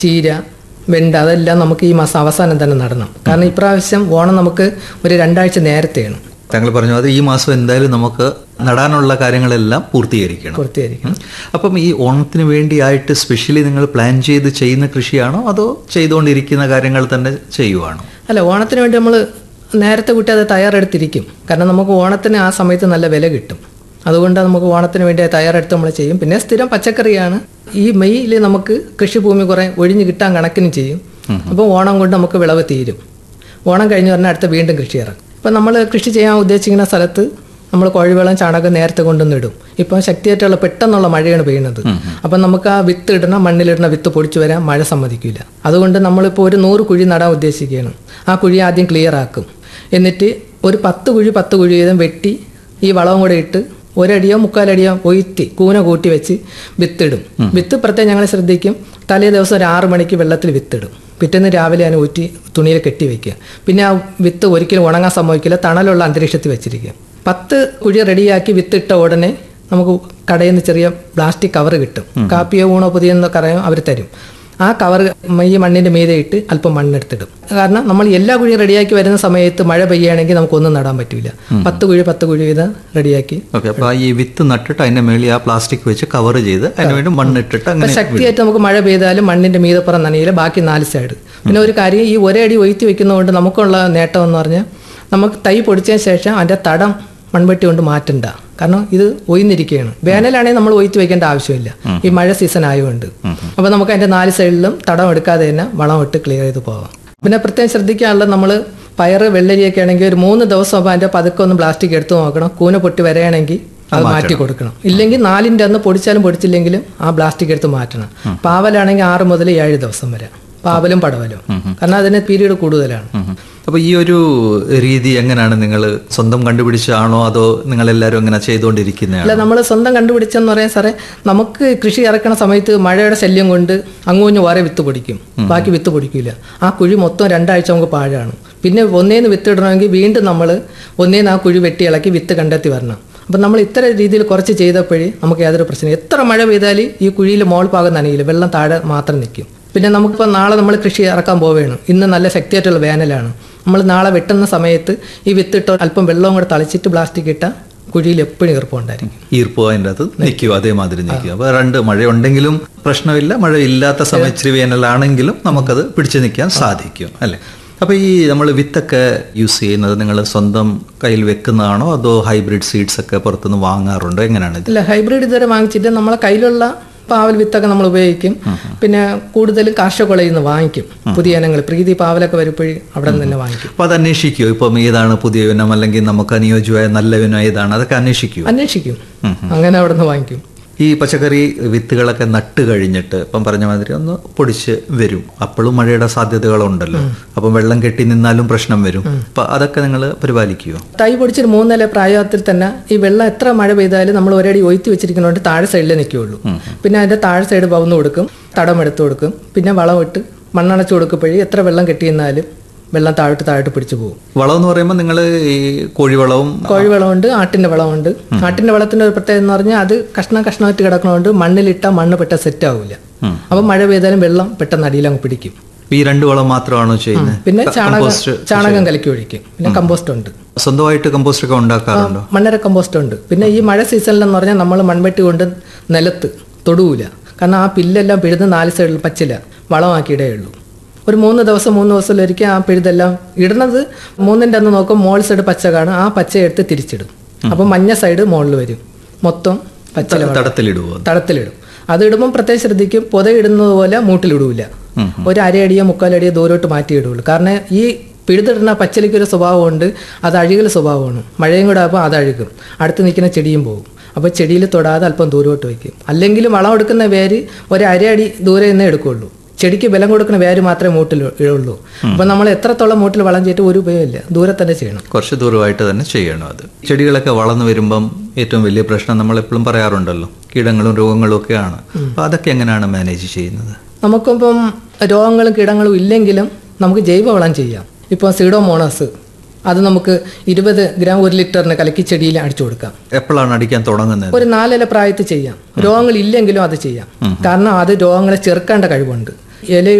ചീര വെണ്ട അതെല്ലാം നമുക്ക് ഈ മാസം അവസാനം തന്നെ നടണം കാരണം ഇപ്രാവശ്യം ഓണം നമുക്ക് ഒരു രണ്ടാഴ്ച നേരത്തെയാണ് താങ്കൾ പറഞ്ഞു അത് ഈ മാസം എന്തായാലും നമുക്ക് നടാനുള്ള കാര്യങ്ങളെല്ലാം പൂർത്തീകരിക്കണം പൂർത്തീകരിക്കണം അപ്പം ഈ ഓണത്തിന് വേണ്ടിയായിട്ട് സ്പെഷ്യലി നിങ്ങൾ പ്ലാൻ ചെയ്ത് ചെയ്യുന്ന കൃഷിയാണോ അതോ ചെയ്തുകൊണ്ടിരിക്കുന്ന കാര്യങ്ങൾ തന്നെ ചെയ്യുവാണോ അല്ല ഓണത്തിന് വേണ്ടി നമ്മൾ നേരത്തെ കൂട്ടി അത് തയ്യാറെടുത്തിരിക്കും കാരണം നമുക്ക് ഓണത്തിന് ആ സമയത്ത് നല്ല വില കിട്ടും അതുകൊണ്ട് നമുക്ക് ഓണത്തിന് വേണ്ടി അത് തയ്യാറെടുത്ത് നമ്മൾ ചെയ്യും പിന്നെ സ്ഥിരം പച്ചക്കറിയാണ് ഈ മെയ്യിൽ നമുക്ക് കൃഷിഭൂമി കുറേ ഒഴിഞ്ഞു കിട്ടാൻ കണക്കിന് ചെയ്യും അപ്പോൾ ഓണം കൊണ്ട് നമുക്ക് വിളവ് തീരും ഓണം കഴിഞ്ഞ് പറഞ്ഞാൽ അടുത്ത വീണ്ടും കൃഷി ഇറക്കും ഇപ്പം നമ്മൾ കൃഷി ചെയ്യാൻ ഉദ്ദേശിക്കുന്ന സ്ഥലത്ത് നമ്മൾ കോഴിവെള്ളം ചാണകം നേരത്തെ കൊണ്ടുവന്ന് ഇടും ഇപ്പം ശക്തിയായിട്ടുള്ള പെട്ടെന്നുള്ള മഴയാണ് പെയ്യുന്നത് അപ്പം നമുക്ക് ആ വിത്ത് ഇടണ മണ്ണിലിടണ വിത്ത് പൊടിച്ചു വരാൻ മഴ സമ്മതിക്കില്ല അതുകൊണ്ട് നമ്മളിപ്പോൾ ഒരു നൂറ് കുഴി നടാൻ ഉദ്ദേശിക്കുകയാണ് ആ കുഴി ആദ്യം ക്ലിയർ ആക്കും എന്നിട്ട് ഒരു പത്ത് കുഴി പത്ത് കുഴി വീതം വെട്ടി ഈ വളവും കൂടെ ഇട്ട് ഒരടിയോ മുക്കാലടിയോ ഒയ്ത്തി കൂന കൂട്ടി വെച്ച് വിത്തിടും വിത്ത് പ്രത്യേകം ഞങ്ങൾ ശ്രദ്ധിക്കും തലേ ദിവസം ഒരു ആറ് മണിക്ക് വെള്ളത്തിൽ വിത്തിടും പിറ്റേന്ന് രാവിലെ അതിനെ ഊറ്റി തുണിയിൽ കെട്ടി വെക്കുക പിന്നെ ആ വിത്ത് ഒരിക്കലും ഉണങ്ങാൻ സംഭവിക്കില്ല തണലുള്ള അന്തരീക്ഷത്തിൽ വെച്ചിരിക്കുക പത്ത് കുഴി റെഡിയാക്കി വിത്തിട്ട ഉടനെ നമുക്ക് കടയിൽ നിന്ന് ചെറിയ പ്ലാസ്റ്റിക് കവർ കിട്ടും കാപ്പിയോ ഊണോ പുതിയെന്നോ കറയോ അവർ തരും ആ കവർ ഈ മണ്ണിന്റെ മീതെ ഇട്ട് അല്പം മണ്ണെടുത്തിടും കാരണം നമ്മൾ എല്ലാ കുഴിയും റെഡിയാക്കി വരുന്ന സമയത്ത് മഴ പെയ്യുകയാണെങ്കിൽ നമുക്കൊന്നും നടാൻ പറ്റില്ല പത്ത് കുഴി പത്ത് കുഴി വീതം റെഡിയാക്കി ഓക്കെ അപ്പൊ ഈ വിത്ത് നട്ടിട്ട് അതിന്റെ മേളിൽ ആ പ്ലാസ്റ്റിക് വെച്ച് കവർ ചെയ്ത് അതിന് വേണ്ടി മണ്ണിട്ടിട്ട് അപ്പൊ അങ്ങനെ ശക്തിയായിട്ട് നമുക്ക് മഴ പെയ്താലും മണ്ണിന്റെ മീതപ്പുറം നനയില്ല ബാക്കി നാല് സൈഡ് പിന്നെ ഒരു കാര്യം ഈ ഒരേ അടി ഒയ്ത്തി വെക്കുന്നതുകൊണ്ട് നമുക്കുള്ള നേട്ടം എന്ന് പറഞ്ഞാൽ നമുക്ക് തൈ പൊടിച്ചതിന് ശേഷം അതിന്റെ തടം മൺവെട്ടി കൊണ്ട് മാറ്റണ്ട കാരണം ഇത് ഒയ്ന്നിരിക്കുകയാണ് വേനലാണെങ്കിൽ നമ്മൾ ഒയ്ത്ത് വെക്കേണ്ട ആവശ്യമില്ല ഈ മഴ സീസൺ ആയതുകൊണ്ട് അപ്പൊ നമുക്ക് അതിന്റെ നാല് സൈഡിലും തടം എടുക്കാതെ തന്നെ വളം ഇട്ട് ക്ലിയർ ചെയ്ത് പോകാം പിന്നെ പ്രത്യേകം ശ്രദ്ധിക്കാനുള്ളത് നമ്മൾ പയറ് വെള്ളരിയൊക്കെ ആണെങ്കിൽ ഒരു മൂന്ന് ദിവസം ആകുമ്പോൾ അതിന്റെ പതുക്കെ ഒന്ന് പ്ലാസ്റ്റിക് എടുത്ത് നോക്കണം കൂന പൊട്ടി വരികയാണെങ്കിൽ അത് മാറ്റി കൊടുക്കണം ഇല്ലെങ്കിൽ നാലിൻ്റെ അന്ന് പൊടിച്ചാലും പൊടിച്ചില്ലെങ്കിലും ആ പ്ലാസ്റ്റിക് എടുത്ത് മാറ്റണം പാവലാണെങ്കിൽ ആറ് മുതൽ ഏഴ് ദിവസം വരെ പാവലും പടവലും കാരണം അതിന് പീരീഡ് കൂടുതലാണ് ഉം. അപ്പൊ ഈ ഒരു രീതി എങ്ങനെയാണ് നിങ്ങൾ സ്വന്തം കണ്ടുപിടിച്ചാണോ അതോ നിങ്ങൾ എല്ലാവരും അങ്ങനെ ചെയ്തുകൊണ്ടിരിക്കുന്നതാണോ അല്ല നമ്മൾ സ്വന്തം കണ്ടുപിടിച്ചെന്ന് പറയാൻ സാറേ നമുക്ക് കൃഷി ഇറക്കണ സമയത്ത് മഴയുടെ ശല്യം കൊണ്ട് അങ്ങോഞ്ഞ് വേറെ വിത്ത് പൊടിക്കും ബാക്കി വിത്ത് പൊടിക്കില്ല ആ കുഴി മൊത്തം രണ്ടാഴ്ച നമുക്ക് പാഴാണ് പിന്നെ ഒന്നേന്ന് വിത്ത് ഇടണമെങ്കിൽ വീണ്ടും നമ്മൾ ഒന്നേന്ന് ആ കുഴി വെട്ടി ഇളക്കി വിത്ത് കണ്ടെത്തി വരണം അപ്പം നമ്മൾ ഇത്ര രീതിയിൽ കുറച്ച് ചെയ്തപ്പോഴേ നമുക്ക് യാതൊരു പ്രശ്നം എത്ര മഴ പെയ്താലും ഈ കുഴിയിൽ മോൾ ഭാഗം നനയില്ല വെള്ളം താഴെ മാത്രം നിൽക്കും പിന്നെ നമുക്കിപ്പോൾ നാളെ നമ്മൾ കൃഷി ഇറക്കാൻ പോവുകയാണ് ഇന്ന് നല്ല ശക്തിയായിട്ടുള്ള വേനലാണ് നമ്മൾ നാളെ വെട്ടുന്ന സമയത്ത് ഈ വിത്തിട്ട് അല്പം വെള്ളവും കൂടെ തളിച്ചിട്ട് പ്ലാസ്റ്റിക് ഇട്ട കുഴിയിൽ എപ്പോഴും ഈർപ്പമുണ്ടായിരിക്കും ഈർപ്പ് അതിൻ്റെ അകത്ത് നിൽക്കും അതേമാതിരി നിൽക്കും അപ്പൊ രണ്ട് മഴയുണ്ടെങ്കിലും പ്രശ്നമില്ല മഴ ഇല്ലാത്ത സമയം ഇച്ചിരി വേനലാണെങ്കിലും നമുക്കത് പിടിച്ചു നിൽക്കാൻ സാധിക്കും അല്ലെ അപ്പൊ ഈ നമ്മൾ വിത്തൊക്കെ യൂസ് ചെയ്യുന്നത് നിങ്ങൾ സ്വന്തം കയ്യിൽ വെക്കുന്നതാണോ അതോ ഹൈബ്രിഡ് സീഡ്സ് ഒക്കെ പുറത്തുനിന്ന് വാങ്ങാറുണ്ടോ എങ്ങനെയാണ് ഇത് ഇല്ല ഹൈബ്രിഡ് ഇതുവരെ വാങ്ങിച്ചിട്ട് നമ്മളെ കയ്യിലുള്ള പാവൽ വിത്തൊക്കെ നമ്മൾ ഉപയോഗിക്കും പിന്നെ കൂടുതലും കാർഷിക കോളേജിൽ നിന്ന് വാങ്ങിക്കും പുതിയ ഇനങ്ങൾ പ്രീതി പാവലൊക്കെ വരുമ്പോഴേ അവിടെ നിന്ന് തന്നെ വാങ്ങിക്കും അപ്പൊ അത് അന്വേഷിക്കുമോ ഇപ്പം ഏതാണ് പുതിയ ഇനം അല്ലെങ്കിൽ നമുക്ക് അനുയോജ്യമായ നല്ല ഇനം ഏതാണ് അതൊക്കെ അന്വേഷിക്കുമോ അന്വേഷിക്കും അങ്ങനെ അവിടെ നിന്ന് വാങ്ങിക്കും ഈ പച്ചക്കറി വിത്തുകളൊക്കെ നട്ട് കഴിഞ്ഞിട്ട് ഇപ്പം പറഞ്ഞ മാതിരി ഒന്ന് പൊടിച്ച് വരും അപ്പോഴും മഴയുടെ സാധ്യതകളുണ്ടല്ലോ അപ്പം വെള്ളം കെട്ടി നിന്നാലും പ്രശ്നം വരും അപ്പൊ അതൊക്കെ നിങ്ങൾ പരിപാലിക്കുമോ തൈ പൊടിച്ചൊരു മൂന്നില പ്രായത്തിൽ തന്നെ ഈ വെള്ളം എത്ര മഴ പെയ്താലും നമ്മൾ ഒരടി ഒയ്ത്തി വെച്ചിരിക്കുന്നതുകൊണ്ട് താഴെ സൈഡിലേ നിൽക്കുകയുള്ളൂ പിന്നെ അതിന്റെ താഴെ സൈഡ് പവന്ന് കൊടുക്കും തടം എടുത്ത് കൊടുക്കും പിന്നെ വളം ഇട്ട് മണ്ണണച്ച് കൊടുക്കുമ്പോഴേ എത്ര വെള്ളം കെട്ടിയെന്നാലും വെള്ളം താഴോട്ട് താഴോട്ട് പിടിച്ചു പോകും വളം എന്ന് പറയുമ്പോൾ നിങ്ങൾ ഈ കോഴിവളവും കോഴിവളമുണ്ട് ആട്ടിന്റെ വളമുണ്ട് ആട്ടിന്റെ വളത്തിന്റെ ഒരു പ്രത്യേകത എന്ന് പറഞ്ഞാൽ അത് കഷ്ണം കഷ്ണമായിട്ട് കിടക്കണോണ്ട് മണ്ണിലിട്ട മണ്ണ് പെട്ടെന്ന് സെറ്റ് ആവില്ല അപ്പൊ മഴ പെയ്താലും വെള്ളം പെട്ടെന്ന് അടിയിലങ്ങ് പിടിക്കും ഈ രണ്ട് വളം മാത്രമാണോ ചെയ്യുന്നത് പിന്നെ ചാണകം കമ്പോസ്റ്റ് ചാണകം കലക്കി ഒഴിക്കും പിന്നെ കമ്പോസ്റ്റ് ഉണ്ട് സ്വന്തമായിട്ട് കമ്പോസ്റ്റ് ഒക്കെ ഉണ്ടാക്കാറുണ്ടോ മണ്ണര കമ്പോസ്റ്റ് ഉണ്ട് പിന്നെ ഈ മഴ സീസണിലെന്ന് പറഞ്ഞാൽ നമ്മൾ മൺവെട്ടി കൊണ്ട് നിലത്ത് തൊടുവില്ല കാരണം ആ പില്ലെല്ലാം പിഴുത് നാല് സൈഡിൽ പച്ചില വളമാക്കിയിടേ ഉള്ളൂ ഒരു മൂന്ന് ദിവസം മൂന്ന് ദിവസത്തിലൊരിക്കൽ ആ പിഴുതെല്ലാം ഇടുന്നത് മൂന്നിൻ്റെ അന്ന് നോക്കും മോൾ സൈഡ് പച്ച കാണും ആ പച്ച എടുത്ത് തിരിച്ചിടും അപ്പം മഞ്ഞ സൈഡ് മുകളിൽ വരും മൊത്തം പച്ചില തടത്തിലിടുവോ തടത്തിലിടും അത് ഇടുമ്പം പ്രത്യേകം ശ്രദ്ധിക്കും പുതയിടുന്നത് പോലെ മൂട്ടിലിടൂല ഒരു അരയടിയോ മുക്കാലടിയോ ദൂരോട്ട് മാറ്റിയിടുള്ളൂ കാരണം ഈ പിഴുതിടുന്ന പച്ചലിക്ക് ഒരു സ്വഭാവമുണ്ട് അത് അഴുകൽ സ്വഭാവമാണ് മഴയും കൂടെ ആകുമ്പോൾ അത് അഴുകും അടുത്ത് നിൽക്കുന്ന ചെടിയും പോകും അപ്പോൾ ചെടിയിൽ തൊടാതെ അല്പം ദൂരോട്ട് വയ്ക്കും അല്ലെങ്കിൽ വളം എടുക്കുന്ന വേര് ഒരു അരയടി ദൂരെ നിന്നേ എടുക്കുകയുള്ളൂ ചെടിക്ക് ബലം കൊടുക്കുന്ന വേര് മാത്രമേ മൂട്ടിൽ ഉള്ളൂ അപ്പം നമ്മൾ എത്രത്തോളം മൂട്ടിൽ വളം ചെയ്തിട്ട് ഒരു ഉപയോഗമില്ല ദൂരെ തന്നെ ചെയ്യണം കുറച്ച് ദൂരമായിട്ട് തന്നെ ചെയ്യണം അത് ചെടികളൊക്കെ വളർന്നു വരുമ്പം ഏറ്റവും വലിയ പ്രശ്നം നമ്മൾ എപ്പോഴും പറയാറുണ്ടല്ലോ കീടങ്ങളും രോഗങ്ങളും ഒക്കെയാണ് അപ്പൊ അതൊക്കെ എങ്ങനെയാണ് മാനേജ് ചെയ്യുന്നത് നമുക്കിപ്പം രോഗങ്ങളും കീടങ്ങളും ഇല്ലെങ്കിലും നമുക്ക് ജൈവവളം ചെയ്യാം ഇപ്പോൾ സീഡോമോണസ് അത് നമുക്ക് ഇരുപത് ഗ്രാം ഒരു ലിറ്ററിന് കലക്കി ചെടിയിൽ അടിച്ചു കൊടുക്കാം എപ്പോഴാണ് അടിക്കാൻ തുടങ്ങുന്നത് ഒരു നാലില പ്രായത്തിൽ ചെയ്യാം രോഗങ്ങൾ ഇല്ലെങ്കിലും അത് ചെയ്യാം കാരണം അത് രോഗങ്ങളെ ചെറുക്കേണ്ട കഴിവുണ്ട് ഇല